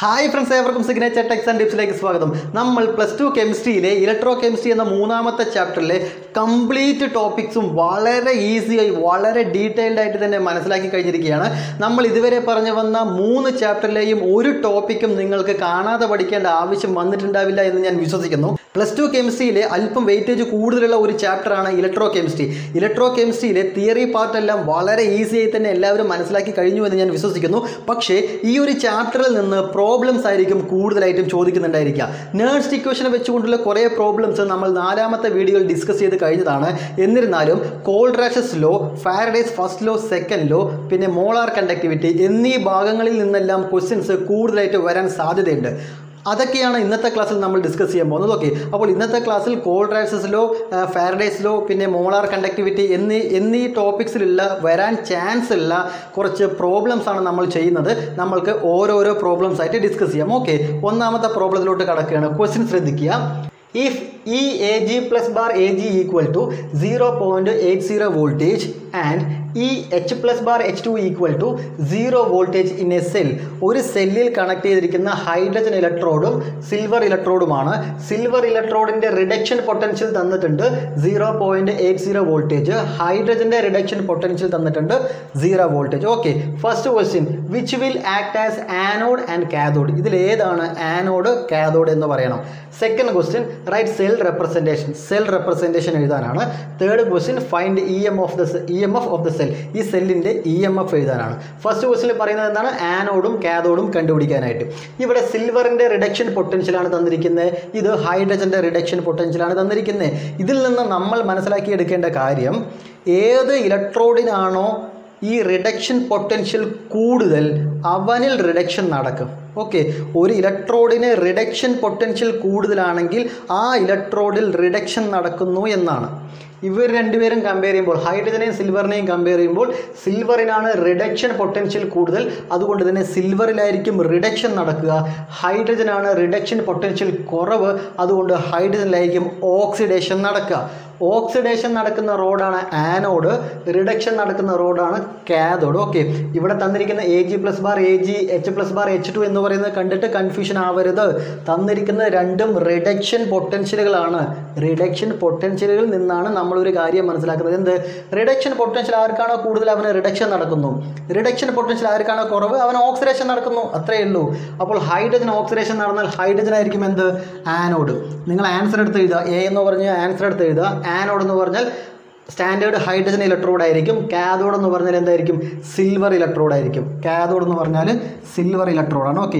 hi friends ഏവർക്കും signature techs and ടിപ്സിലേക്ക് സ്വാഗതം നമ്മൾ പ്ലസ് ടു കെമിസ്ട്രിയിലെ ഇലക്ട്രോ കെമിസ്ട്രി എന്ന മൂന്നാമത്തെ ചാപ്റ്ററിലെ കംപ്ലീറ്റ് ടോപ്പിക്സും വളരെ ഈസിയായി വളരെ ഡീറ്റെയിൽഡ് ആയിട്ട് തന്നെ മനസ്സിലാക്കി കഴിഞ്ഞിരിക്കുകയാണ് നമ്മൾ ഇതുവരെ പറഞ്ഞു വന്ന മൂന്ന് ചാപ്റ്ററിലെയും ഒരു ടോപ്പിക്കും നിങ്ങൾക്ക് കാണാതെ പഠിക്കേണ്ട ആവശ്യം വന്നിട്ടുണ്ടാവില്ല എന്ന് ഞാൻ വിശ്വസിക്കുന്നു പ്ലസ് ടു കെമിസ്ട്രിയിലെ അല്പം വെയിറ്റേജ് കൂടുതലുള്ള ഒരു ചാപ്റ്ററാണ് ഇലക്ട്രോ കെമിസ്ട്രി ഇലക്ട്രോ കെമിസ്ട്രിയിലെ തിയറി പാർട്ടെല്ലാം വളരെ ഈസിയായി തന്നെ എല്ലാവരും മനസ്സിലാക്കി കഴിഞ്ഞു എന്ന് ഞാൻ വിശ്വസിക്കുന്നു പക്ഷേ ഈ ഒരു ചാപ്റ്ററിൽ നിന്ന് പ്രോബ്ലംസ് ആയിരിക്കും കൂടുതലായിട്ടും ചോദിക്കുന്നുണ്ടായിരിക്കുക നേഴ്സ് ഇക്വേഷനെ വെച്ചുകൊണ്ടുള്ള കുറേ പ്രോബ്ലംസ് നമ്മൾ നാലാമത്തെ വീഡിയോയിൽ ഡിസ്കസ് ചെയ്ത് കഴിഞ്ഞതാണ് എന്നിരുന്നാലും Kohlrausch's law Faraday's first law second law പിന്നെ മോളാർ കണ്ടക്ടിവിറ്റി എന്നീ ഭാഗങ്ങളിൽ നിന്നെല്ലാം ക്വസ്റ്റ്യൻസ് കൂടുതലായിട്ട് വരാൻ സാധ്യതയുണ്ട് അതൊക്കെയാണ് ഇന്നത്തെ ക്ലാസ്സിൽ നമ്മൾ ഡിസ്കസ് ചെയ്യാൻ പോകുന്നത് ഓക്കെ അപ്പോൾ ഇന്നത്തെ ക്ലാസ്സിൽ കോൾഡ്രാക്സസ് ലോ ഫാരഡേസ് ലോ പിന്നെ മോളാർ കണ്ടക്ടിവിറ്റി എന്നീ എന്നീ ടോപ്പിക്സിലുള്ള വരാൻ ചാൻസ് ഉള്ള കുറച്ച് പ്രോബ്ലംസ് ആണ് നമ്മൾ ചെയ്യുന്നത് നമ്മൾക്ക് ഓരോരോ പ്രോബ്ലംസ് ആയിട്ട് ഡിസ്കസ് ചെയ്യാം ഓക്കെ ഒന്നാമത്തെ പ്രോബ്ലത്തിലോട്ട് കടക്കുകയാണ് ക്വസ്റ്റ്യൻ ശ്രദ്ധിക്കുക if E A G plus bar A G equal to zero point eight zero voltage and E H plus bar H two equal to zero voltage in a cell ഒരു സെല്ലിൽ connect ചെയ്തിരിക്കുന്ന hydrogen ഇലക്ട്രോഡും silver ഇലക്ട്രോഡുമാണ് silver ഇലക്ട്രോഡിൻ്റെ reduction potential തന്നിട്ടുണ്ട് zero point eight zero voltage ഹൈഡ്രജൻ്റെ reduction potential തന്നിട്ടുണ്ട് zero voltage okay first question which will act as anode and cathode ഇതിൽ ഏതാണ് ആനോഡ് കാഥോഡ് എന്ന് പറയണം second question write cell representation cell representation എഴുതാനാണ് third question find E M of the E M F of the cell ഈ സെല്ലിൻ്റെ E M F എഴുതാനാണ് first ക്വസ്റ്റിൽ പറയുന്നത് എന്താണ് ആനോഡും കാഥോഡും കണ്ടുപിടിക്കാനായിട്ട് ഇവിടെ സിൽവറിൻ്റെ റിഡക്ഷൻ പൊട്ടൻഷ്യലാണ് തന്നിരിക്കുന്നത് ഇത് ഹൈഡ്രജൻ്റെ റിഡക്ഷൻ പൊട്ടൻഷ്യലാണ് തന്നിരിക്കുന്നത് ഇതിൽ നിന്ന് നമ്മൾ മനസ്സിലാക്കിയെടുക്കേണ്ട കാര്യം ഏത് ഇലക്ട്രോഡിനാണോ ഈ റിഡക്ഷൻ പൊട്ടൻഷ്യൽ കൂടുതൽ അവനിൽ റിഡക്ഷൻ നടക്കും ഓക്കെ ഒരു ഇലക്ട്രോഡിന് റിഡക്ഷൻ പൊട്ടൻഷ്യൽ കൂടുതലാണെങ്കിൽ ആ ഇലക്ട്രോഡിൽ റിഡക്ഷൻ നടക്കുന്നു എന്നാണ് ഇവർ രണ്ടുപേരും കമ്പയർ ചെയ്യുമ്പോൾ ഹൈഡ്രജനെയും സിൽവറിനെയും കമ്പയർ ചെയ്യുമ്പോൾ സിൽവറിനാണ് റിഡക്ഷൻ പൊട്ടൻഷ്യൽ കൂടുതൽ അതുകൊണ്ട് തന്നെ സിൽവറിലായിരിക്കും റിഡക്ഷൻ നടക്കുക ഹൈഡ്രജനാണ് റിഡക്ഷൻ പൊട്ടൻഷ്യൽ കുറവ് അതുകൊണ്ട് ഹൈഡ്രജനിലായിരിക്കും ഓക്സിഡേഷൻ നടക്കുക ഓക്സിഡേഷൻ നടക്കുന്ന റോഡാണ് ആനോഡ് റിഡക്ഷൻ നടക്കുന്ന റോഡാണ് കാഥോഡ് ഓക്കെ ഇവിടെ തന്നിരിക്കുന്ന A G plus bar A G H plus bar H two എന്ന് പറയുന്നത് കണ്ടിട്ട് കൺഫ്യൂഷൻ ആവരുത് തന്നിരിക്കുന്ന രണ്ടും റിഡക്ഷൻ പൊട്ടൻഷ്യലുകളാണ് റിഡക്ഷൻ പൊട്ടൻഷ്യലുകളിൽ നിന്നാണ് നമ്മളൊരു കാര്യം മനസ്സിലാക്കുന്നത് എന്ത് റിഡക്ഷൻ പൊട്ടൻഷ്യൽ ആർക്കാണോ കൂടുതൽ അവന് റിഡക്ഷൻ നടക്കുന്നു റിഡക്ഷൻ പൊട്ടൻഷ്യൽ ആർക്കാണോ കുറവ് അവന് ഓക്സിഡേഷൻ നടക്കുന്നു അത്രയേ ഉള്ളൂ അപ്പോൾ ഹൈഡ്രജൻ ഓക്സിഡേഷൻ നടന്നാൽ ഹൈഡ്രജൻ ആയിരിക്കും എന്ത് ആനോഡ് നിങ്ങൾ ആൻസർ എടുത്ത് എഴുതുക എ എന്ന് പറഞ്ഞ് ആൻസർ എടുത്ത് എഴുതുക ആനോഡ് എന്ന് പറഞ്ഞാൽ സ്റ്റാൻഡേർഡ് ഹൈഡ്രജൻ ഇലക്ട്രോഡ് ആയിരിക്കും കാഥോഡ് എന്ന് പറഞ്ഞാൽ എന്തായിരിക്കും സിൽവർ ഇലക്ട്രോഡ് ആയിരിക്കും കാഥോഡ് എന്ന് പറഞ്ഞാൽ സിൽവർ ഇലക്ട്രോഡാണ് ഓക്കെ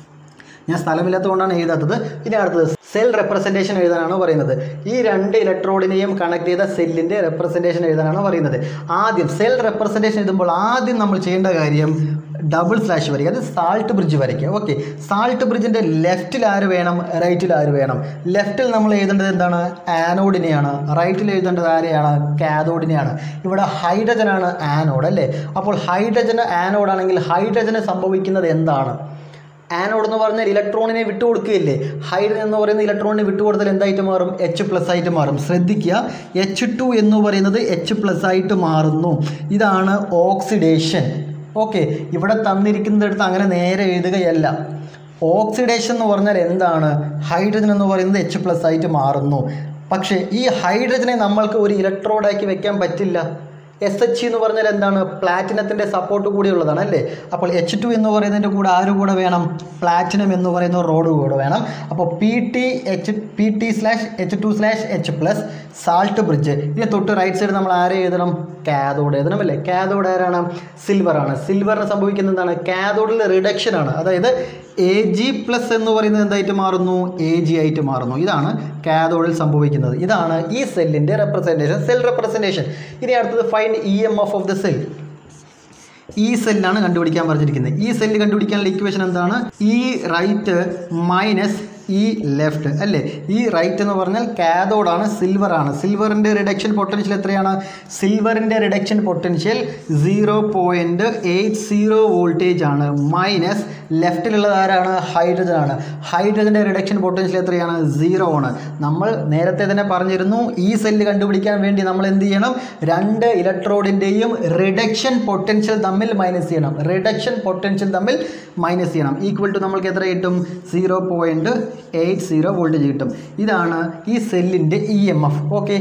ഞാൻ സ്ഥലമില്ലാത്തതുകൊണ്ടാണ് എഴുതാത്തത് ഇനി അടുത്തത് സെൽ റെപ്രസെൻറ്റേഷൻ എഴുതാനാണ് പറയുന്നത് ഈ രണ്ട് ഇലക്ട്രോഡിനെയും കണക്ട് ചെയ്ത സെല്ലിൻ്റെ റെപ്രസെൻറ്റേഷൻ എഴുതാനാണ് പറയുന്നത് ആദ്യം സെൽ റെപ്രസെൻറ്റേഷൻ എഴുതുമ്പോൾ ആദ്യം നമ്മൾ ചെയ്യേണ്ട കാര്യം ഡബിൾ സ്ലാഷ് വരയ്ക്കുക അത് സാൾട്ട് ബ്രിഡ്ജ് വരയ്ക്കുക ഓക്കെ സാൾട്ട് ബ്രിഡ്ജിൻ്റെ ലെഫ്റ്റിൽ ആര് വേണം റൈറ്റിൽ ആര് വേണം ലെഫ്റ്റിൽ നമ്മൾ എഴുതേണ്ടത് എന്താണ് ആനോഡിനെയാണ് റൈറ്റിൽ എഴുതേണ്ടത് ആരെയാണ് കാഥോഡിനെയാണ് ഇവിടെ ഹൈഡ്രജനാണ് ആനോഡ് അല്ലേ അപ്പോൾ ഹൈഡ്രജന് ആനോഡാണെങ്കിൽ ഹൈഡ്രജന് സംഭവിക്കുന്നത് എന്താണ് ആനോഡ് എന്ന് പറഞ്ഞാൽ ഇലക്ട്രോണിനെ വിട്ടുകൊടുക്കുകയില്ലേ ഹൈഡ്രജൻ എന്ന് പറയുന്ന ഇലക്ട്രോണിനെ വിട്ടുകൊടുത്താൽ എന്തായിട്ട് മാറും എച്ച് പ്ലസ് ആയിട്ട് മാറും ശ്രദ്ധിക്കുക എച്ച് ടു എന്ന് പറയുന്നത് എച്ച് പ്ലസ് ആയിട്ട് മാറുന്നു ഇതാണ് ഓക്സിഡേഷൻ ഓക്കെ ഇവിടെ തന്നിരിക്കുന്നിടത്ത് അങ്ങനെ നേരെ എഴുതുകയല്ല ഓക്സിഡേഷൻ എന്ന് പറഞ്ഞാൽ എന്താണ് ഹൈഡ്രജൻ എന്ന് പറയുന്നത് എച്ച് പ്ലസ് ആയിട്ട് മാറുന്നു പക്ഷേ ഈ ഹൈഡ്രജനെ നമ്മൾക്ക് ഒരു ഇലക്ട്രോഡാക്കി വെക്കാൻ പറ്റില്ല എസ് എച്ച് എന്ന് പറഞ്ഞാൽ എന്താണ് പ്ലാറ്റിനത്തിൻ്റെ സപ്പോർട്ട് കൂടിയുള്ളതാണ് അല്ലേ അപ്പോൾ എച്ച് ടു എന്ന് പറയുന്നതിൻ്റെ കൂടെ ആര് കൂടെ വേണം പ്ലാറ്റിനം എന്ന് പറയുന്ന റോഡ് കൂടെ വേണം അപ്പോൾ P T H P T slash H two slash H plus salt bridge ഇതിന് തൊട്ട് റൈറ്റ് സൈഡ് നമ്മൾ ആരെ എഴുതണം കാഥോഡ് എഴുതണം അല്ലേ കാഥോഡ് ആരാണ് സിൽവർ ആണ് സിൽവറിന് സംഭവിക്കുന്നത് എന്താണ് കാഥോഡിൽ റിഡക്ഷൻ ആണ് അതായത് എ ജി പ്ലസ് എന്ന് പറയുന്നത് എന്തായിട്ട് മാറുന്നു എ ജി ആയിട്ട് മാറുന്നു ഇതാണ് കാഥോഡിൽ സംഭവിക്കുന്നത് ഇതാണ് ഈ സെല്ലിൻ്റെ റെപ്രസെൻറ്റേഷൻ സെൽ റെപ്രസെൻറ്റേഷൻ ഇനി അടുത്തത് find E M F of the cell ഈ സെല്ലാണ് കണ്ടുപിടിക്കാൻ പറഞ്ഞിരിക്കുന്നത് ഈ സെല്ല് കണ്ടുപിടിക്കാനുള്ള ഇക്വേഷൻ എന്താണ് E right minus E left അല്ലേ ഈ റൈറ്റ് എന്ന് പറഞ്ഞാൽ കാഥോഡാണ് സിൽവർ ആണ് സിൽവറിൻ്റെ റിഡക്ഷൻ പൊട്ടൻഷ്യൽ എത്രയാണ് സിൽവറിൻ്റെ reduction potential zero point eight zero voltage ആണ് മൈനസ് ലെഫ്റ്റിലുള്ളത് ആരാണ് ഹൈഡ്രജൻ ആണ് ഹൈഡ്രജൻ്റെ റിഡക്ഷൻ പൊട്ടൻഷ്യൽ എത്രയാണ് സീറോ ആണ് നമ്മൾ നേരത്തെ തന്നെ പറഞ്ഞിരുന്നു ഈ സെല്ല് കണ്ടുപിടിക്കാൻ വേണ്ടി നമ്മൾ എന്ത് ചെയ്യണം രണ്ട് ഇലക്ട്രോഡിൻ്റെയും റിഡക്ഷൻ പൊട്ടൻഷ്യൽ തമ്മിൽ മൈനസ് ചെയ്യണം റിഡക്ഷൻ പൊട്ടൻഷ്യൽ തമ്മിൽ മൈനസ് ചെയ്യണം ഈക്വൽ ടു നമ്മൾക്ക് എത്ര കിട്ടും zero point eight zero voltage കിട്ടും ഇതാണ് ഈ സെല്ലിൻ്റെ ഇ എം എഫ് ഓക്കെ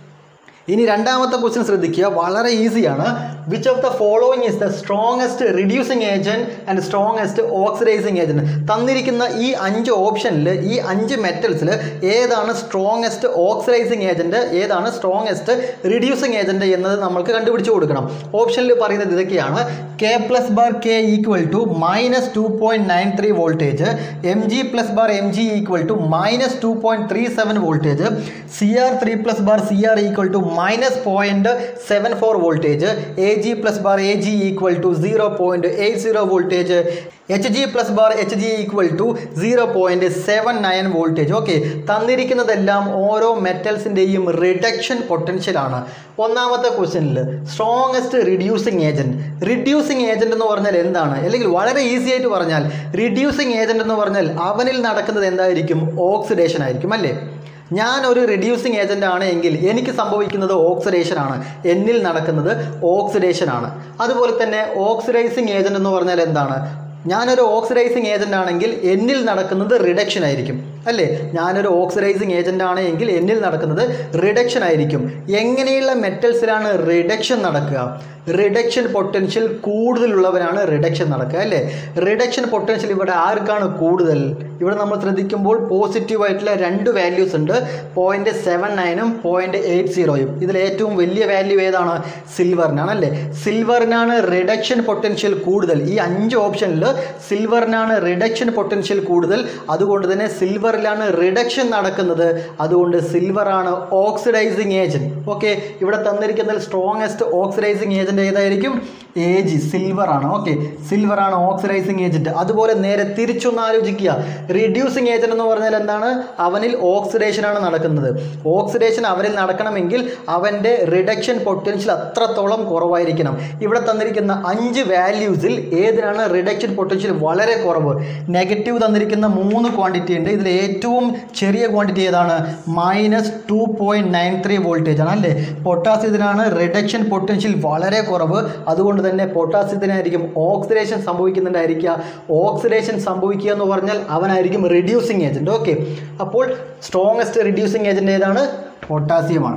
ഇനി രണ്ടാമത്തെ ക്വസ്റ്റ്യൻ ശ്രദ്ധിക്കുക വളരെ ഈസിയാണ് which of the following is the strongest reducing agent and strongest oxidising agent തന്നിരിക്കുന്ന ഈ അഞ്ച് ഓപ്ഷനിൽ ഈ അഞ്ച് മെറ്റൽസിൽ ഏതാണ് സ്ട്രോങ്ങസ്റ്റ് ഓക്സിഡൈസിങ് ഏജൻറ്റ് ഏതാണ് സ്ട്രോങ്ങസ്റ്റ് റിഡ്യൂസിങ് ഏജൻറ്റ് എന്നത് നമ്മൾക്ക് കണ്ടുപിടിച്ച് കൊടുക്കണം ഓപ്ഷനിൽ പറയുന്നത് ഇതൊക്കെയാണ് K plus bar K equal to minus two point nine three voltage M G plus bar M G equal to minus two point three seven voltage C R three plus bar C R equal to minus point seven four voltage A G plus bar A G equal to zero point eight zero voltage H G plus bar H G equal to zero point seven nine voltage okay തന്നിരിക്കുന്നതെല്ലാം ഓരോ മെറ്റൽസിൻ്റെയും reduction പൊട്ടൻഷ്യലാണ് ഒന്നാമത്തെ ക്വസ്റ്റ്യനിൽ strongest reducing agent reducing agent എന്ന് പറഞ്ഞാൽ എന്താണ് അല്ലെങ്കിൽ വളരെ ഈസി ആയിട്ട് പറഞ്ഞാൽ റിഡ്യൂസിങ് ഏജൻറ്റ് എന്ന് പറഞ്ഞാൽ അവനിൽ നടക്കുന്നത് എന്തായിരിക്കും ഓക്സിഡേഷൻ ആയിരിക്കും അല്ലേ ഞാൻ ഒരു റിഡ്യൂസിങ് ഏജൻ്റ് ആണ് എങ്കിൽ എനിക്ക് സംഭവിക്കുന്നത് ഓക്സിഡേഷൻ ആണ് എന്നിൽ നടക്കുന്നത് ഓക്സിഡേഷൻ ആണ് അതുപോലെ തന്നെ ഓക്സിഡൈസിങ് ഏജൻ്റ് എന്ന് പറഞ്ഞാൽ എന്താണ് ഞാനൊരു ഓക്സിഡൈസിങ് ഏജൻ്റ് ആണെങ്കിൽ എന്നിൽ നടക്കുന്നത് റിഡക്ഷൻ ആയിരിക്കും അല്ലേ ഞാനൊരു ഓക്സിഡൈസിങ് ഏജൻ്റ് ആണ് എങ്കിൽ എന്നിൽ നടക്കുന്നത് റിഡക്ഷൻ ആയിരിക്കും എങ്ങനെയുള്ള മെറ്റൽസിലാണ് റിഡക്ഷൻ നടക്കുക റിഡക്ഷൻ പൊട്ടൻഷ്യൽ കൂടുതലുള്ളവരാണ് റിഡക്ഷൻ നടക്കുക അല്ലേ റിഡക്ഷൻ പൊട്ടൻഷ്യൽ ഇവിടെ ആർക്കാണ് കൂടുതൽ ഇവിടെ നമ്മൾ ശ്രദ്ധിക്കുമ്പോൾ പോസിറ്റീവ് ആയിട്ടുള്ള രണ്ട് വാല്യൂസ് ഉണ്ട് പോയിന്റ് സെവൻ നയനും പോയിന്റ് എയ്റ്റ് സീറോയും ഇതിൽ ഏറ്റവും വലിയ വാല്യൂ ഏതാണ് സിൽവറിനാണ് അല്ലേ സിൽവറിനാണ് റിഡക്ഷൻ പൊട്ടൻഷ്യൽ കൂടുതൽ ഈ അഞ്ച് ഓപ്ഷനിൽ സിൽവറിനാണ് റിഡക്ഷൻ പൊട്ടൻഷ്യൽ കൂടുതൽ അതുകൊണ്ട് തന്നെ സിൽവറിലാണ് റിഡക്ഷൻ നടക്കുന്നത് അതുകൊണ്ട് സിൽവറാണ് ഓക്സിഡൈസിങ് ഏജൻറ്റ് ഓക്കെ ഇവിടെ തന്നിരിക്കുന്നതിൽ സ്ട്രോങ്ങസ്റ്റ് ഓക്സിഡൈസിങ് ഏജൻറ്റ് ഏതായിരിക്കും എ ജി സിൽവർ ആണ് ഓക്കെ സിൽവർ ആണ് ഓക്സിഡൈസിങ് ഏജൻറ്റ് അതുപോലെ നേരെ തിരിച്ചൊന്ന് ആലോചിക്കുക റിഡ്യൂസിങ് ഏജൻറ്റ് എന്ന് പറഞ്ഞാൽ എന്താണ് അവനിൽ ഓക്സിഡേഷൻ ആണ് നടക്കുന്നത് ഓക്സിഡേഷൻ അവനിൽ നടക്കണമെങ്കിൽ അവൻ്റെ റിഡക്ഷൻ പൊട്ടൻഷ്യൽ അത്രത്തോളം കുറവായിരിക്കണം ഇവിടെ തന്നിരിക്കുന്ന അഞ്ച് വാല്യൂസിൽ ഏതിനാണ് റിഡക്ഷൻ പൊട്ടൻഷ്യൽ വളരെ കുറവ് നെഗറ്റീവ് തന്നിരിക്കുന്ന മൂന്ന് ക്വാണ്ടിറ്റി ഉണ്ട് ഇതിൽ ഏറ്റവും ചെറിയ ക്വാണ്ടിറ്റി ഏതാണ് minus two point nine three voltage ആണ് അല്ലേ പൊട്ടാസ്യത്തിനാണ് റിഡക്ഷൻ പൊട്ടൻഷ്യൽ വളരെ കുറവ് അതുകൊണ്ട് തന്നെ പൊട്ടാസ്യത്തിനായിരിക്കും ഓക്സിഡേഷൻ സംഭവിക്കുന്നുണ്ടായിരിക്കുക ഓക്സിഡേഷൻ സംഭവിക്കുക എന്ന് പറഞ്ഞാൽ അവനായിരിക്കും റിഡ്യൂസിങ് ഏജൻറ്റ് ഓക്കെ അപ്പോൾ സ്ട്രോങ്ങസ്റ്റ് റിഡ്യൂസിങ് ഏജൻറ്റ് ഏതാണ് പൊട്ടാസ്യമാണ്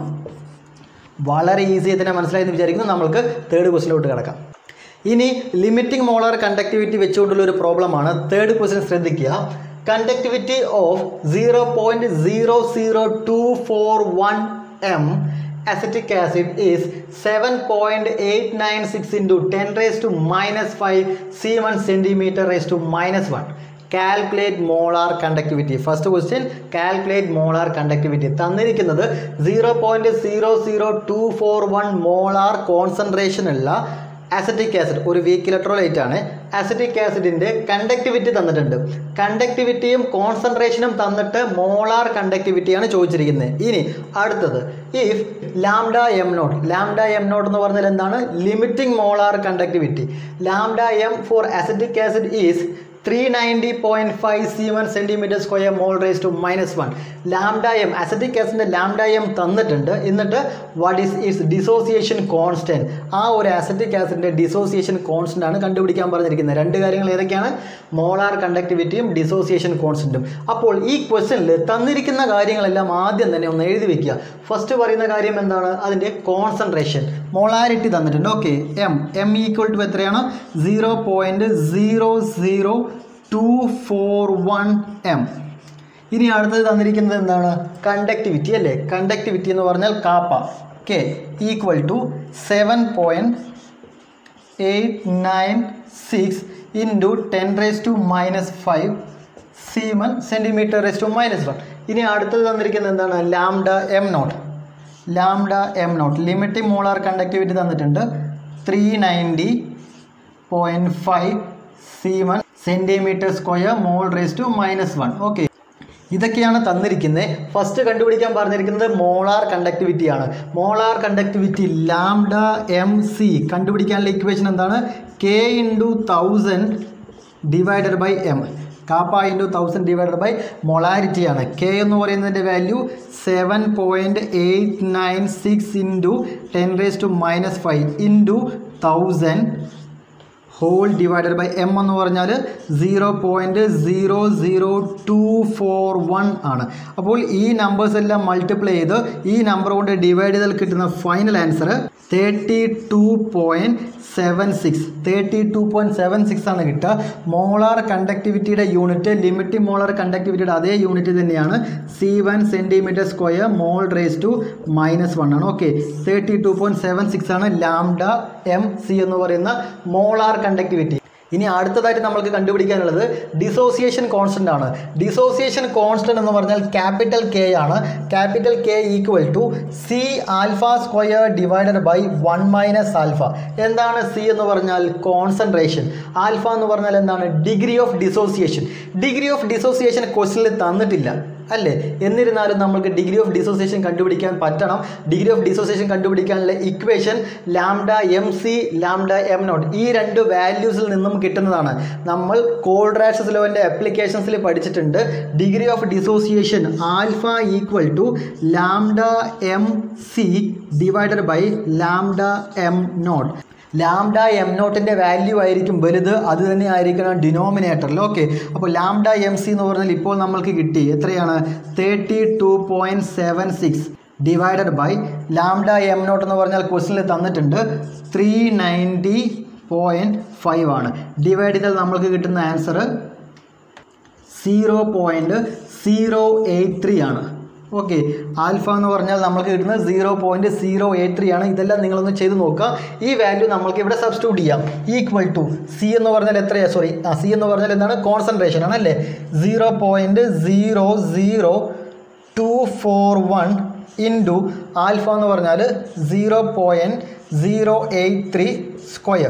വളരെ ഈസി ആയി തന്നെ മനസ്സിലായെന്ന് വിചാരിക്കുന്നു നമ്മൾക്ക് തേർഡ് ക്വസ്റ്റിലോട്ട് കിടക്കാം ഇനി ലിമിറ്റിംഗ് മോളാർ കണ്ടക്ടിവിറ്റി വെച്ചുകൊണ്ടുള്ള ഒരു പ്രോബ്ലമാണ് തേർഡ് ക്വസ്റ്റ്യൻ ശ്രദ്ധിക്കുക conductivity of zero point zero zero two four one M acetic acid is 7.896 into 10 raised to minus 5 C1 centimeter raised to minus 1 calculate molar conductivity first question calculate molar conductivity തന്നിരിക്കുന്നത് zero point zero zero two four one molar concentration ഉള്ള acetic acid ഒരു weak electrolyte ആണ് acetic ആസിഡിന്റെ conductivity തന്നിട്ടുണ്ട് കണ്ടക്ടിവിറ്റിയും കോൺസെൻട്രേഷനും തന്നിട്ട് molar കണ്ടക്ടിവിറ്റിയാണ് ചോദിച്ചിരിക്കുന്നത് ഇനി അടുത്തത് if lambda M nought lambda M nought എന്ന് പറഞ്ഞാൽ എന്താണ് limiting molar conductivity lambda M for acetic acid is three ninety point five C one centimetre square mole raise to minus one lambda M acetic ആസിഡിൻ്റെ lambda M തന്നിട്ടുണ്ട് എന്നിട്ട് what is its dissociation constant ആ ഒരു acetic ആസിഡിൻ്റെ dissociation constant ആണ് കണ്ടുപിടിക്കാൻ പറഞ്ഞിരിക്കുന്നത് രണ്ട് കാര്യങ്ങൾ ഏതൊക്കെയാണ് മോളാർ കണ്ടക്ടിവിറ്റിയും ഡിസോസിയേഷൻ കോൺസ്റ്റൻറ്റും അപ്പോൾ ഈ ക്വസ്റ്റനിൽ തന്നിരിക്കുന്ന കാര്യങ്ങളെല്ലാം ആദ്യം തന്നെ ഒന്ന് എഴുതി വെക്കുക ഫസ്റ്റ് പറയുന്ന കാര്യം എന്താണ് അതിൻ്റെ കോൺസെൻട്രേഷൻ മോളാരിറ്റി തന്നിട്ടുണ്ട് okay M M equal to എത്രയാണ് zero point zero zero two four one M ഇനി അടുത്തത് തന്നിരിക്കുന്നത് എന്താണ് കണ്ടക്ടിവിറ്റി അല്ലേ കണ്ടക്ടിവിറ്റി എന്ന് പറഞ്ഞാൽ kappa K equal to seven point eight nine six into ten raise to minus five siemens centimetre raise to minus one ഇനി അടുത്തത് തന്നിരിക്കുന്നത് എന്താണ് lambda M nought lambda M nought limiting molar conductivity തന്നിട്ടുണ്ട് three ninety point five siemens centimetre square mole raise to minus one okay ഇതൊക്കെയാണ് തന്നിരിക്കുന്നത് first കണ്ടുപിടിക്കാൻ പറഞ്ഞിരിക്കുന്നത് molar conductivity ആണ് molar conductivity lambda M C കണ്ടുപിടിക്കാനുള്ള ഇക്വേഷൻ എന്താണ് K into thousand divided by M kappa into thousand divided by molarity ആണ് K എന്ന് പറയുന്നതിൻ്റെ value seven point eight nine six into ten raise to minus five into thousand whole divided by M എന്ന് പറഞ്ഞാൽ zero point zero zero two four one ആണ് അപ്പോൾ ഈ numbers എല്ലാം multiply ചെയ്ത് ഈ നമ്പർ കൊണ്ട് ഡിവൈഡ് ചെയ്താൽ കിട്ടുന്ന final answer thirty two point seven six thirty two point seven six ആണ് കിട്ടുക മോളാർ കണ്ടക്ടിവിറ്റിയുടെ യൂണിറ്റ് ലിമിറ്റിംഗ് മോളാർ കണ്ടക്ടിവിറ്റിയുടെ അതേ യൂണിറ്റ് തന്നെയാണ് C one centimetre square mole raise to minus one ആണ് okay thirty two point seven six ആണ് lambda M C എന്ന് പറയുന്ന മോളാർ കണ്ടക്ടിവിറ്റി ഇനി അടുത്തതായിട്ട് നമ്മൾക്ക് കണ്ടുപിടിക്കാനുള്ളത് ഡിസോസിയേഷൻ കോൺസ്റ്റന്റ് ആണ് ഡിസോസിയേഷൻ കോൺസ്റ്റന്റ് എന്ന് പറഞ്ഞാൽ ക്യാപിറ്റൽ കെ ആണ് capital K equal to C alpha square divided by one minus alpha എന്താണ് സി എന്ന് പറഞ്ഞാൽ കോൺസെൻട്രേഷൻ ആൽഫ എന്ന് പറഞ്ഞാൽ എന്താണ് degree of dissociation degree of dissociation ക്വസ്റ്റിനിൽ തന്നിട്ടില്ല അല്ലേ എന്നിരുന്നാലും നമ്മൾക്ക് ഡിഗ്രി ഓഫ് ഡിസോസിയേഷൻ കണ്ടുപിടിക്കാൻ പറ്റണം ഡിഗ്രി ഓഫ് ഡിസോസിയേഷൻ കണ്ടുപിടിക്കാനുള്ള equation lambda M C lambda M nought ഈ രണ്ട് വാല്യൂസിൽ നിന്നും കിട്ടുന്നതാണ് നമ്മൾ കോൾഡ്രാഷസ് ലോൻ്റെ അപ്ലിക്കേഷൻസിൽ പഠിച്ചിട്ടുണ്ട് degree of dissociation alpha equal to lambda M C divided by lambda M nought lambda M നോട്ടിൻ്റെ വാല്യൂ ആയിരിക്കും വലുത് അത് തന്നെ ആയിരിക്കണം ഡിനോമിനേറ്ററിൽ ഓക്കെ അപ്പോൾ ലാംഡ എം സി എന്ന് പറഞ്ഞാൽ ഇപ്പോൾ നമ്മൾക്ക് കിട്ടി എത്രയാണ് thirty two point seven six divided by lambda M nought എന്ന് പറഞ്ഞാൽ ക്വസ്റ്റിനിൽ തന്നിട്ടുണ്ട് ത്രീ നയൻറ്റി പോയിൻറ്റ് ഫൈവ് ആണ് ഡിവൈഡ് ചെയ്താൽ നമ്മൾക്ക് കിട്ടുന്ന answer zero point zero eight three ആണ് ഓക്കെ ആൽഫ എന്ന് പറഞ്ഞാൽ നമ്മൾക്ക് കിട്ടുന്നത് zero point zero eight three ആണ് ഇതെല്ലാം നിങ്ങളൊന്ന് ചെയ്ത് നോക്കുക ഈ വാല്യൂ നമ്മൾക്ക് ഇവിടെ സബ്സ്റ്റിറ്റ്യൂട്ട് ചെയ്യാം ഈക്വൽ ടു സി എന്ന് പറഞ്ഞാൽ എത്രയാണ് സോറി ആ സി എന്ന് പറഞ്ഞാൽ എന്താണ് കോൺസെൻട്രേഷൻ ആണ് അല്ലേ zero point zero zero two four one into alpha എന്ന് പറഞ്ഞാൽ zero point zero eight three square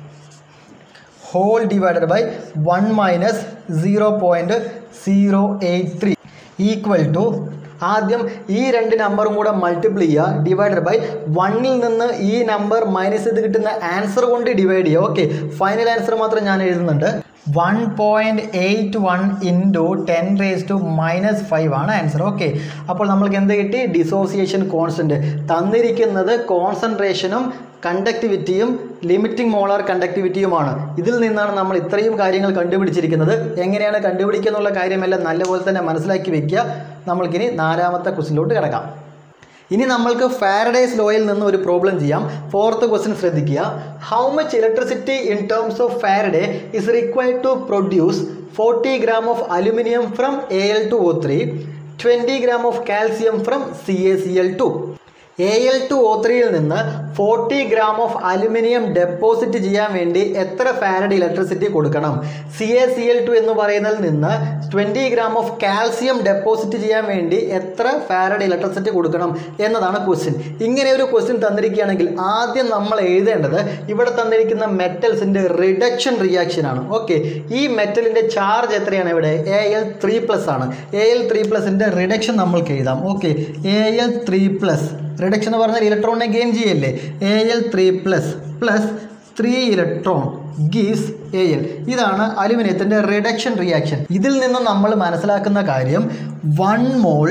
whole divided by one minus zero point zero eight three equal to ആദ്യം ഈ രണ്ട് നമ്പറും കൂടെ മൾട്ടിപ്ലൈ ചെയ്യുക ഡിവൈഡഡ് ബൈ വണ്ണിൽ നിന്ന് ഈ നമ്പർ മൈനസ് ചെയ്ത് കിട്ടുന്ന ആൻസർ കൊണ്ട് ഡിവൈഡ് ചെയ്യുക ഓക്കെ ഫൈനൽ ആൻസർ മാത്രം ഞാൻ എഴുതുന്നുണ്ട് one point eight one into ten raise to minus five ആണ് ആൻസർ ഓക്കെ അപ്പോൾ നമ്മൾക്ക് എന്ത് കിട്ടി ഡിസോസിയേഷൻ കോൺസ്റ്റൻറ്റ് തന്നിരിക്കുന്നത് കോൺസെൻട്രേഷനും കണ്ടക്ടിവിറ്റിയും ലിമിറ്റിംഗ് മോളാർ കണ്ടക്ടിവിറ്റിയുമാണ് ഇതിൽ നിന്നാണ് നമ്മൾ ഇത്രയും കാര്യങ്ങൾ കണ്ടുപിടിച്ചിരിക്കുന്നത് എങ്ങനെയാണ് കണ്ടുപിടിക്കുക എന്നുള്ള കാര്യമെല്ലാം നല്ലപോലെ തന്നെ മനസ്സിലാക്കി വെക്കുക നമ്മൾക്കിനി നാലാമത്തെ ക്വസ്റ്റിലോട്ട് കിടക്കാം ഇനി നമ്മൾക്ക് ഫാരഡേസ് ലോയിൽ നിന്ന് ഒരു പ്രോബ്ലം ചെയ്യാം ഫോർത്ത് ക്വസ്റ്റ്യൻ ശ്രദ്ധിക്കുക how much electricity in terms of Faraday is required to produce forty gram of aluminium from A L two O three twenty gram of calcium from C A C L two A L two O ത്രീയിൽ നിന്ന് forty gram of aluminium deposit ചെയ്യാൻ വേണ്ടി എത്ര farad electricity കൊടുക്കണം C A C L two എന്ന് പറയുന്നതിൽ നിന്ന് twenty gram of calcium deposit ചെയ്യാൻ വേണ്ടി എത്ര ഫാരഡ് ഇലക്ട്രിസിറ്റി കൊടുക്കണം എന്നതാണ് ക്വസ്റ്റ്യൻ ഇങ്ങനെ ഒരു ക്വസ്റ്റ്യൻ തന്നിരിക്കുകയാണെങ്കിൽ ആദ്യം നമ്മൾ എഴുതേണ്ടത് ഇവിടെ തന്നിരിക്കുന്ന മെറ്റൽസിൻ്റെ റിഡക്ഷൻ റിയാക്ഷൻ ആണ് ഓക്കെ ഈ മെറ്റലിൻ്റെ ചാർജ് എത്രയാണ് ഇവിടെ എ എൽ ത്രീ പ്ലസ് ആണ് എ എൽ ത്രീ പ്ലസിൻ്റെ റിഡക്ഷൻ നമ്മൾക്ക് എഴുതാം okay A L three plus reduction എന്ന് പറഞ്ഞാൽ ഇലക്ട്രോണിനെ ഗെയിൻ ചെയ്യല്ലേ A L three plus plus three electron gives A L ഇതാണ് അലുമിനിയത്തിൻ്റെ റിഡക്ഷൻ റിയാക്ഷൻ ഇതിൽ നിന്ന് നമ്മൾ മനസ്സിലാക്കുന്ന കാര്യം one mole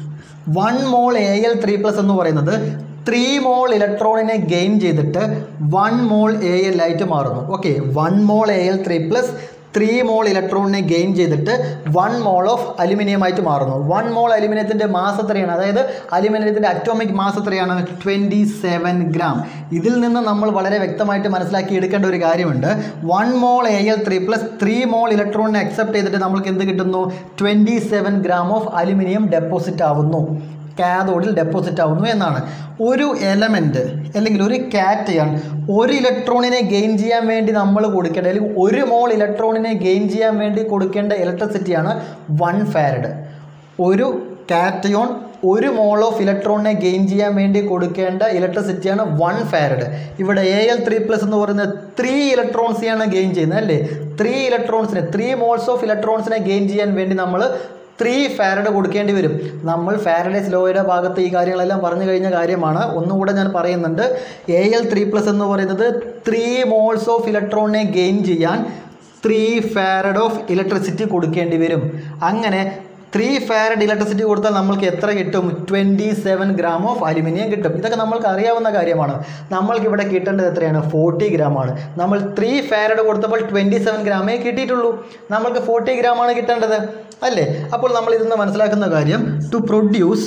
one mole A L three plus എന്ന് പറയുന്നത് ത്രീ മോൾ ഇലക്ട്രോണിനെ ഗെയിൻ ചെയ്തിട്ട് വൺ മോൾ എ എൽ ആയിട്ട് മാറുന്നു okay one mole A L three plus three mole ഇലക്ട്രോണിനെ ഗെയിൻ ചെയ്തിട്ട് വൺ മോൾ ഓഫ് അലുമിനിയം ആയിട്ട് മാറുന്നു വൺ മോൾ അലുമിനിയത്തിൻ്റെ മാസ് എത്രയാണ് അതായത് അലുമിനിയത്തിൻ്റെ അറ്റോമിക് മാസ് എത്രയാണ് ട്വൻറ്റി സെവൻ ഗ്രാം ഇതിൽ നിന്ന് നമ്മൾ വളരെ വ്യക്തമായിട്ട് മനസ്സിലാക്കി എടുക്കേണ്ട ഒരു കാര്യമുണ്ട് one mole A L three plus three mole ഇലക്ട്രോണിനെ അക്സെപ്റ്റ് ചെയ്തിട്ട് നമ്മൾക്ക് എന്ത് കിട്ടുന്നു twenty seven gram of aluminium deposit ആവുന്നു കാഥോഡിൽ ഡെപ്പോസിറ്റ് ആവുന്നു എന്നാണ് ഒരു എലമെൻറ്റ് അല്ലെങ്കിൽ ഒരു കാറ്റയൺ ഒരു ഇലക്ട്രോണിനെ ഗെയിൻ ചെയ്യാൻ വേണ്ടി നമ്മൾ കൊടുക്കേണ്ട അല്ലെങ്കിൽ ഒരു മോൾ ഇലക്ട്രോണിനെ ഗെയിൻ ചെയ്യാൻ വേണ്ടി കൊടുക്കേണ്ട ഇലക്ട്രിസിറ്റിയാണ് വൺ ഫാരഡ് ഒരു കാറ്റയോൺ ഒരു മോൾ ഓഫ് ഇലക്ട്രോണിനെ ഗെയിൻ ചെയ്യാൻ വേണ്ടി കൊടുക്കേണ്ട ഇലക്ട്രിസിറ്റിയാണ് വൺ ഫാരഡ് ഇവിടെ എ എൽ ത്രീ പ്ലസ് എന്ന് പറയുന്നത് ത്രീ ഇലക്ട്രോൺസിനെയാണ് ഗെയിൻ ചെയ്യുന്നത് അല്ലേ ത്രീ ഇലക്ട്രോൺസിനെ ത്രീ മോൾസ് ഓഫ് ഇലക്ട്രോൺസിനെ ഗെയിൻ ചെയ്യാൻ വേണ്ടി നമ്മൾ ത്രീ ഫാരഡ് കൊടുക്കേണ്ടി വരും നമ്മൾ ഫാരഡേസ് ലോയുടെ ഭാഗത്ത് ഈ കാര്യങ്ങളെല്ലാം പറഞ്ഞു കഴിഞ്ഞ കാര്യമാണ് ഒന്നുകൂടെ ഞാൻ പറയുന്നുണ്ട് എ എൽ ത്രീ പ്ലസ് എന്ന് പറയുന്നത് ത്രീ മോൾസ് ഓഫ് ഇലക്ട്രോണിനെ ഗെയിൻ ചെയ്യാൻ ത്രീ ഫാരഡ് ഓഫ് ഇലക്ട്രിസിറ്റി കൊടുക്കേണ്ടി വരും അങ്ങനെ ത്രീ ഫാരഡ് ഇലക്ട്രിസിറ്റി കൊടുത്താൽ നമ്മൾക്ക് എത്ര കിട്ടും twenty seven gram of aluminium കിട്ടും ഇതൊക്കെ നമ്മൾക്ക് അറിയാവുന്ന കാര്യമാണ് നമ്മൾക്ക് ഇവിടെ കിട്ടേണ്ടത് എത്രയാണ് ഫോർട്ടി ആണ് നമ്മൾ ത്രീ ഫാരഡ് കൊടുത്തപ്പോൾ ട്വൻറ്റി സെവൻ ഗ്രാമേ കിട്ടിയിട്ടുള്ളൂ നമ്മൾക്ക് ഫോർട്ടി ആണ് കിട്ടേണ്ടത് അല്ലേ അപ്പോൾ നമ്മൾ ഇതിന്ന് മനസ്സിലാക്കുന്ന കാര്യം to produce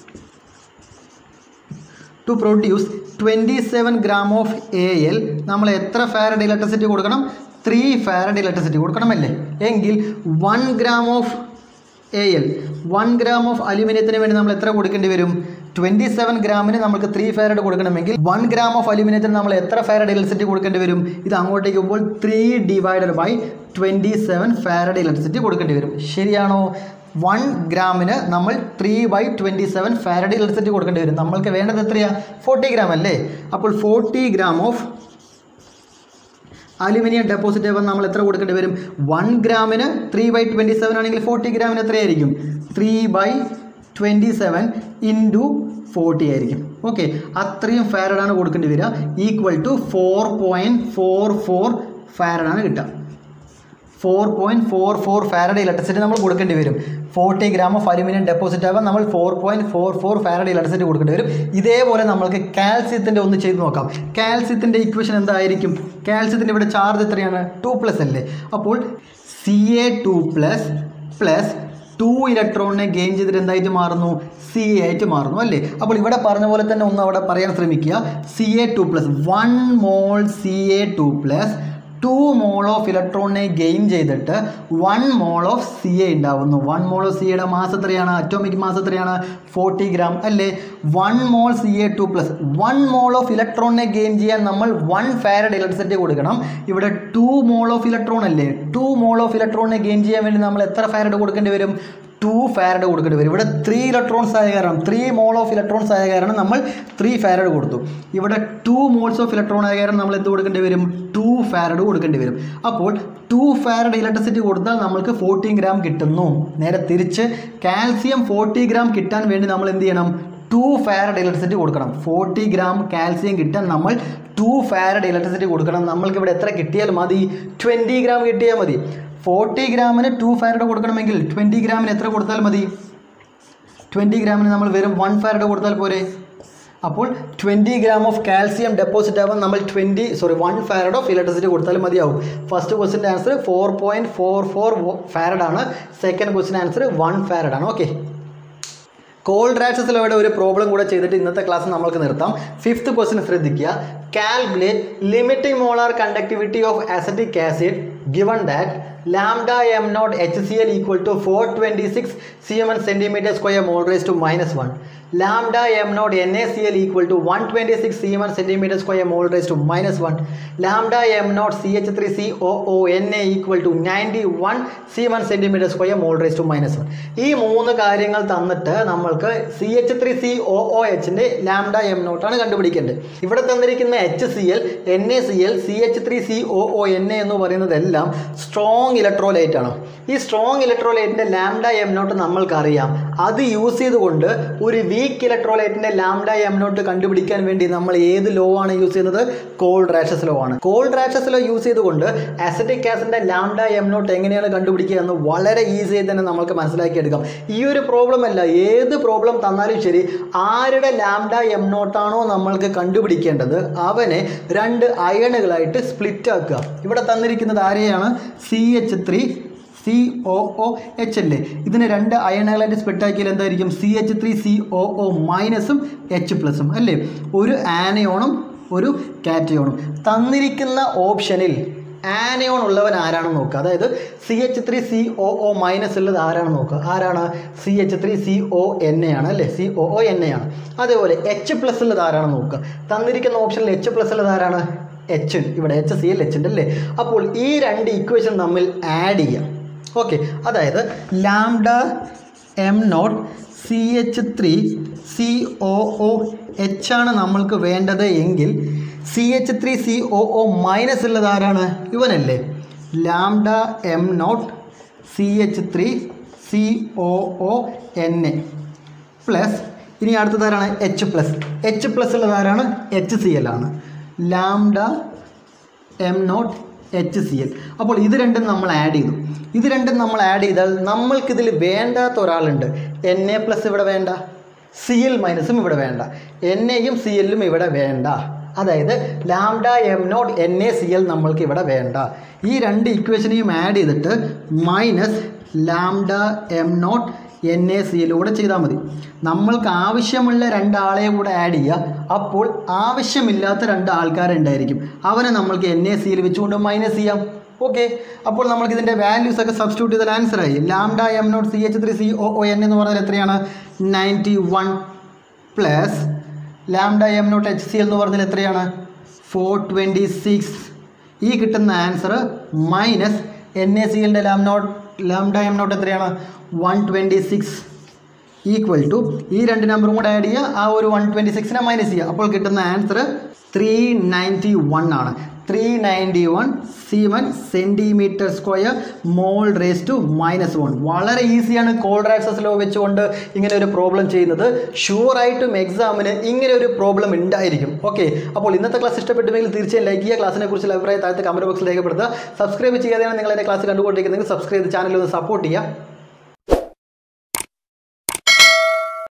to produce twenty seven gram of A L നമ്മൾ എത്ര ഫാരഡ് ഇലക്ട്രിസിറ്റി കൊടുക്കണം ത്രീ ഫാരഡ് ഇലക്ട്രിസിറ്റി കൊടുക്കണമല്ലേ എങ്കിൽ one gram of A L one gram of അലുമിനിയത്തിന് വേണ്ടി നമ്മൾ എത്ര കൊടുക്കേണ്ടി വരും ട്വൻറ്റി സെവൻ ഗ്രാമിന് നമുക്ക് ത്രീ ഫാരഡ് കൊടുക്കണമെങ്കിൽ വൺ ഗ്രാം ഓഫ് അലുമിനിയത്തിന് നമ്മൾ എത്ര ഫാരഡ് ഇലക്ട്രിസിറ്റി കൊടുക്കേണ്ടി വരും ഇത് അങ്ങോട്ടേക്ക് പോകുമ്പോൾ three divided by twenty seven farad electricity കൊടുക്കേണ്ടി വരും ശരിയാണോ വൺ ഗ്രാമിന് നമ്മൾ three by twenty seven farad electricity കൊടുക്കേണ്ടി വരും നമ്മൾക്ക് വേണ്ടത് എത്രയാണ് ഫോർട്ടി ഗ്രാം അല്ലേ അപ്പോൾ forty gram of aluminium deposit ആകുമ്പോൾ നമ്മൾ എത്ര കൊടുക്കേണ്ടി വരും വൺ ഗ്രാമിന് ത്രീ ബൈ ട്വൻറ്റി സെവൻ ആണെങ്കിൽ ഫോർട്ടി ഗ്രാമിന് എത്രയായിരിക്കും three by twenty seven into forty ആയിരിക്കും ഓക്കെ അത്രയും ഫാരഡാണ് കൊടുക്കേണ്ടി വരിക equal to four point four four ഫാരഡാണ് കിട്ടുക four point four four farad electricity നമ്മൾ കൊടുക്കേണ്ടി വരും forty gram of aluminium deposit ആകുമ്പോൾ നമ്മൾ four point four four farad electricity കൊടുക്കേണ്ടി വരും ഇതേപോലെ നമ്മൾക്ക് കാൽസ്യത്തിൻ്റെ ഒന്ന് ചെയ്ത് നോക്കാം കാൽസ്യത്തിൻ്റെ ഇക്വേഷൻ എന്തായിരിക്കും കാൽസ്യത്തിൻ്റെ ഇവിടെ ചാർജ് എത്രയാണ് ടു പ്ലസ് അല്ലേ അപ്പോൾ C A two plus plus two ഇലക്ട്രോണിനെ ഗെയിൻ ചെയ്തിട്ട് എന്തായിട്ട് മാറുന്നു സി എ ആയിട്ട് മാറുന്നു അല്ലേ അപ്പോൾ ഇവിടെ പറഞ്ഞ പോലെ തന്നെ ഒന്ന് അവിടെ പറയാൻ ശ്രമിക്കുക C A two plus one mole C A two plus two mole of ഇലക്ട്രോണിനെ ഗെയിൻ ചെയ്തിട്ട് one mole of C A ഉണ്ടാവുന്നു വൺ മോൾ ഓഫ് സി എയുടെ മാസ് എത്രയാണ് അറ്റോമിക് മാസ് എത്രയാണ് ഫോർട്ടി ഗ്രാം അല്ലേ one mole C A two plus one mole of ഇലക്ട്രോണിനെ gain ചെയ്യാൻ നമ്മൾ വൺ ഫാരഡ് ഇലക്ട്രിസിറ്റി കൊടുക്കണം ഇവിടെ ടു മോൾ ഓഫ് ഇലക്ട്രോൺ അല്ലേ ടു മോൾ ഓഫ് ഇലക്ട്രോണിനെ ഗെയിൻ ചെയ്യാൻ വേണ്ടി നമ്മൾ എത്ര ഫാരഡ് കൊടുക്കേണ്ടി വരും ടു ഫാരഡ് കൊടുക്കേണ്ടി വരും ഇവിടെ ത്രീ ഇലക്ട്രോൺസ് ആയ കാരണം ത്രീ മോൾ ഓഫ് ഇലക്ട്രോൺസ് ആയ കാരണം നമ്മൾ ത്രീ ഫാരഡ് കൊടുത്തു ഇവിടെ ടു മോൾസ് ഓഫ് ഇലക്ട്രോൺ ആയ കാരണം നമ്മൾ എന്ത് കൊടുക്കേണ്ടി വരും ടു ഫാരഡ് കൊടുക്കേണ്ടി വരും അപ്പോൾ ടു ഫാരഡ് ഇലക്ട്രിസിറ്റി കൊടുത്താൽ നമ്മൾക്ക് ഫോർട്ടീൻ ഗ്രാം കിട്ടുന്നു നേരെ തിരിച്ച് കാൽസ്യം ഫോർട്ടി ഗ്രാം കിട്ടാൻ വേണ്ടി നമ്മൾ എന്ത് ചെയ്യണം ടു ഫാരഡ് ഇലക്ട്രിസിറ്റി കൊടുക്കണം ഫോർട്ടി ഗ്രാം കാൽസ്യം കിട്ടാൻ നമ്മൾ ടു ഫാരഡ് ഇലക്ട്രിസിറ്റി കൊടുക്കണം നമ്മൾക്ക് ഇവിടെ എത്ര കിട്ടിയാൽ മതി ട്വൻറ്റി ഗ്രാം കിട്ടിയാൽ മതി ഫോർട്ടി ഗ്രാമിന് ടു ഫാരഡ് കൊടുക്കണമെങ്കിൽ ട്വൻറ്റി ഗ്രാമിന് എത്ര കൊടുത്താൽ മതി ട്വൻറ്റി ഗ്രാമിന് നമ്മൾ വെറും വൺ ഫാരഡ് കൊടുത്താൽ പോരെ അപ്പോൾ twenty gram of calcium deposit ആവാൻ നമ്മൾ twenty sorry one farad of electricity കൊടുത്താൽ മതിയാവും ഫസ്റ്റ് ക്വസ്റ്റിൻ്റെ answer four point four four farad ആണ് സെക്കൻഡ് ക്വസ്റ്റിൻ്റെ ആൻസർ വൺ ഫാരഡ് ആണ് ഓക്കെ കോൾഡ് റാഷസിലൂടെ ഒരു പ്രോബ്ലം കൂടെ ചെയ്തിട്ട് ഇന്നത്തെ ക്ലാസ് നമ്മൾക്ക് നിർത്താം ഫിഫ്ത്ത് ക്വസ്റ്റ്യൻ ശ്രദ്ധിക്കുക calculate limiting molar conductivity of acetic acid given that lambda M nought H C L equal to four twenty six C M N centimetre square mole raise to minus one lambda M nought N A C L equal to one twenty six C M N centimetre square mole raise to minus one lambda M nought C H three C O O N A equal to ninety one C M N centimetre square mole raise to minus one ഈ മൂന്ന് കാര്യങ്ങൾ തന്നിട്ട് നമ്മൾക്ക് C H three C O O എച്ചിൻ്റെ lambda M നോട്ടാണ് കണ്ടുപിടിക്കേണ്ടത് ഇവിടെ തന്നിരിക്കുന്ന H C L N A C L C H three C O O N A എന്ന് പറയുന്നതെല്ലാം സ്ട്രോങ് ഇലക്ട്രോലൈറ്റ് ആണ് ഈ സ്ട്രോങ് ഇലക്ട്രോലൈറ്റിൻ്റെ ലാംഡ എം നോട്ട് നമ്മൾക്കറിയാം അത് യൂസ് ചെയ്തുകൊണ്ട് ഒരു വീക്ക് ഇലക്ട്രോലൈറ്റിൻ്റെ ലാംഡ എം നോട്ട് കണ്ടുപിടിക്കാൻ വേണ്ടി നമ്മൾ ഏത് ലോ ആണ് യൂസ് ചെയ്യുന്നത് കോൾഡ് റാഷസ് ലോ ആണ് കോൾഡ് റാഷസ് ലോ യൂസ് ചെയ്തുകൊണ്ട് അസിറ്റിക് ആസിഡിൻ്റെ ലാംഡ എം നോട്ട് എങ്ങനെയാണ് കണ്ടുപിടിക്കുക എന്ന് വളരെ ഈസിയായി തന്നെ നമുക്ക് മനസ്സിലാക്കിയെടുക്കാം ഈ ഒരു പ്രോബ്ലം അല്ല ഏത് പ്രോബ്ലം തന്നാലും ശരി ആരുടെ ലാംഡ എം നോട്ടാണോ നമ്മൾക്ക് കണ്ടുപിടിക്കേണ്ടത് അവനെ രണ്ട് അയണുകളായിട്ട് സ്പ്ലിറ്റ് ആക്കുക ഇവിടെ തന്നിരിക്കുന്നത് ആരെയാണ് C H three C O O H അല്ലേ ഇതിനെ രണ്ട് അയണുകളായിട്ട് സ്പ്ലിറ്റ് ആക്കിയാൽ എന്തായിരിക്കും C H three C O O മൈനസും എച്ച് പ്ലസും അല്ലേ ഒരു ആനയോണും ഒരു കാറ്റയോണും തന്നിരിക്കുന്ന ഓപ്ഷനിൽ ആനയോൺ ഉള്ളവൻ ആരാണെന്ന് നോക്കുക അതായത് C H three C O O minus ഉള്ളത് ആരാണെന്ന് നോക്കുക ആരാണ് C H three C O N A ആണ് അല്ലേ C O O N A ആണ് അതേപോലെ എച്ച് പ്ലസ് ഉള്ളത് ആരാണെന്ന് നോക്കുക തന്നിരിക്കുന്ന ഓപ്ഷനിൽ എച്ച് പ്ലസ് ഉള്ളത് ആരാണ് എച്ച് ഇവിടെ എച്ച് സി എൽ എച്ച് ഉണ്ട് അല്ലേ അപ്പോൾ ഈ രണ്ട് ഇക്വേഷൻ തമ്മിൽ ആഡ് ചെയ്യാം ഓക്കെ അതായത് lambda M nought C H three C O O H ആണ് നമ്മൾക്ക് വേണ്ടത് എങ്കിൽ C H three C O O minus ഉള്ളത് ആരാണ് ഇവനല്ലേ lambda M nought C H three C O O N A plus ഇനി അടുത്തത് ആരാണ് എച്ച് പ്ലസ് എച്ച് പ്ലസ് ഉള്ളത് ആരാണ് എച്ച് സി എൽ ആണ് lambda M nought H C L അപ്പോൾ ഇത് രണ്ടും നമ്മൾ ആഡ് ചെയ്തു ഇത് രണ്ടും നമ്മൾ ആഡ് ചെയ്താൽ നമ്മൾക്കിതിൽ വേണ്ടാത്ത ഒരാളുണ്ട് എൻ എ പ്ലസ് ഇവിടെ വേണ്ട സി എൽ മൈനസും ഇവിടെ വേണ്ട എൻ എയും സി എല്ലും ഇവിടെ വേണ്ട അതായത് lambda M nought N A C L നമ്മൾക്ക് ഇവിടെ വേണ്ട ഈ രണ്ട് ഇക്വേഷനെയും ആഡ് ചെയ്തിട്ട് minus lambda M nought N A സിയിലൂടെ ചെയ്താൽ മതി നമ്മൾക്ക് ആവശ്യമുള്ള രണ്ടാളെ കൂടെ ആഡ് ചെയ്യുക അപ്പോൾ ആവശ്യമില്ലാത്ത രണ്ട് ആൾക്കാരുണ്ടായിരിക്കും അവരെ നമ്മൾക്ക് എൻ എ സിയിൽ വെച്ചുകൊണ്ട് മൈനസ് ചെയ്യാം ഓക്കെ അപ്പോൾ നമ്മൾക്ക് ഇതിൻ്റെ വാല്യൂസ് ഒക്കെ സബ്സ്റ്റിറ്റ്യൂട്ട് ചെയ്താൽ ആൻസർ ആയി lambda M nought C H three C O O N എന്ന് പറഞ്ഞാൽ എത്രയാണ് ninety one plus lambda M nought H C L എന്ന് പറഞ്ഞാൽ എത്രയാണ് ഫോർ ട്വൻറ്റി സിക്സ് ഈ കിട്ടുന്ന answer minus N A C എല്ലിൻ്റെ lam nought lambda M nought എത്രയാണ് one twenty six equal to ഈ രണ്ട് നമ്പറും കൂടെ ആഡ് ചെയ്യുക ആ ഒരു വൺ ട്വൻറ്റി സിക്സിനെ മൈനസ് ചെയ്യുക അപ്പോൾ കിട്ടുന്ന ആൻസർ ത്രീ നയൻറ്റി വൺ ആണ് three ninety one seven centimetre square mole raise to minus one വളരെ ഈസിയാണ് കോൾഡ് ആക്സസ് ലോ വെച്ചുകൊണ്ട് ഇങ്ങനെ ഒരു പ്രോബ്ലം ചെയ്യുന്നത് ഷുവറായിട്ടും എക്സാമിന് ഇങ്ങനെ ഒരു പ്രോബ്ലം ഉണ്ടായിരിക്കും ഓക്കെ അപ്പോൾ ഇന്നത്തെ ക്ലാസ് ഇഷ്ടപ്പെട്ടുമെങ്കിൽ തീർച്ചയായും ലൈക്ക് ചെയ്യുക ക്ലാസ്സിനെ കുറിച്ചുള്ള അഭിപ്രായം താഴത്തെ കമൻറ്റ് ബോക്സിൽ രേഖപ്പെടുത്തുക സബ്സ്ക്രൈബ് ചെയ്യാതെയാണ് നിങ്ങൾ എൻ്റെ ക്ലാസ് കണ്ടുകൊണ്ടിരിക്കുന്നതെങ്കിൽ സബ്സ്ക്രൈബ് ചെയ്ത് ചാനൽ ഒന്ന് സപ്പോർട്ട് ചെയ്യുക